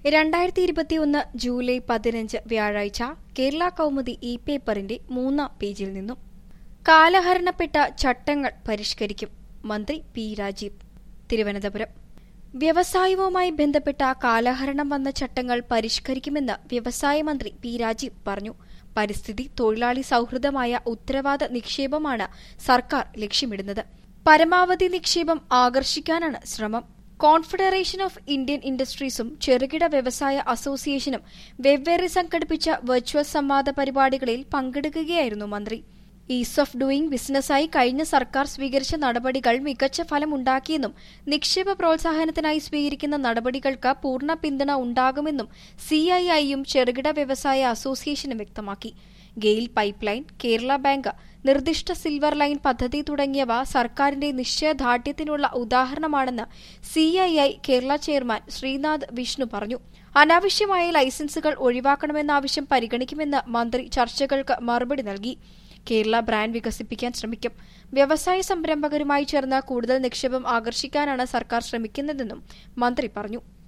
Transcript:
രണ്ടായിരത്തി ഇരുപത്തിയൊന്ന് ജൂലൈ പതിനഞ്ച് വ്യാഴാഴ്ച കേരള കൗമുദി ഇ പേപ്പറിന്റെ മൂന്നാം പേജിൽ നിന്നും കാലഹരണപ്പെട്ട ചട്ടങ്ങൾ പരിഷ്കരിക്കും മന്ത്രി പി രാജീവ് തിരുവനന്തപുരം വ്യവസായവുമായി ബന്ധപ്പെട്ട കാലഹരണം വന്ന ചട്ടങ്ങൾ പരിഷ്കരിക്കുമെന്ന് വ്യവസായ മന്ത്രി പി രാജീവ് പറഞ്ഞു പരിസ്ഥിതി തൊഴിലാളി സൌഹൃദമായ ഉത്തരവാദ നിക്ഷേപമാണ് സർക്കാർ ലക്ഷ്യമിടുന്നത് പരമാവധി നിക്ഷേപം ആകർഷിക്കാനാണ് ശ്രമം കോൺഫെഡറേഷൻ ഓഫ് ഇന്ത്യൻ ഇൻഡസ്ട്രീസും ചെറുകിട വ്യവസായ അസോസിയേഷനും വെവ്വേറെ സംഘടിപ്പിച്ച വെർച്വൽ സംവാദ പരിപാടികളിൽ പങ്കെടുക്കുകയായിരുന്നു മന്ത്രി ഈസ് ഓഫ് ഡൂയിങ് ബിസിനസ്സായി കഴിഞ്ഞ സർക്കാർ സ്വീകരിച്ച നടപടികൾ മികച്ച ഫലമുണ്ടാക്കിയെന്നും നിക്ഷേപ പ്രോത്സാഹനത്തിനായി സ്വീകരിക്കുന്ന നടപടികൾക്ക് പൂർണ്ണ പിന്തുണ ഉണ്ടാകുമെന്നും സിഐഐയും ചെറുകിട വ്യവസായ അസോസിയേഷനും വ്യക്തമാക്കി GAIL pipe line Kerala bank നിർദ്ദിഷ്ട സിൽവർ ലൈൻ പദ്ധതി തുടങ്ങിയവ സർക്കാരിന്റെ നിശ്ചയദാർഢ്യത്തിനുള്ള ഉദാഹരണമാണെന്ന് സിഐഐ കേരള ചെയർമാൻ ശ്രീനാഥ് വിഷ്ണു പറഞ്ഞു അനാവശ്യമായ ലൈസൻസുകൾ ഒഴിവാക്കണമെന്ന ആവശ്യം പരിഗണിക്കുമെന്ന് മന്ത്രി ചർച്ചകൾക്ക് മറുപടി നൽകി കേരള ബ്രാൻഡ് വികസിപ്പിക്കാൻ ശ്രമിക്കും വ്യവസായ സംരംഭകരുമായി ചേർന്ന് കൂടുതൽ നിക്ഷേപം ആകർഷിക്കാനാണ് സർക്കാർ ശ്രമിക്കുന്നതെന്നും മന്ത്രി പറഞ്ഞു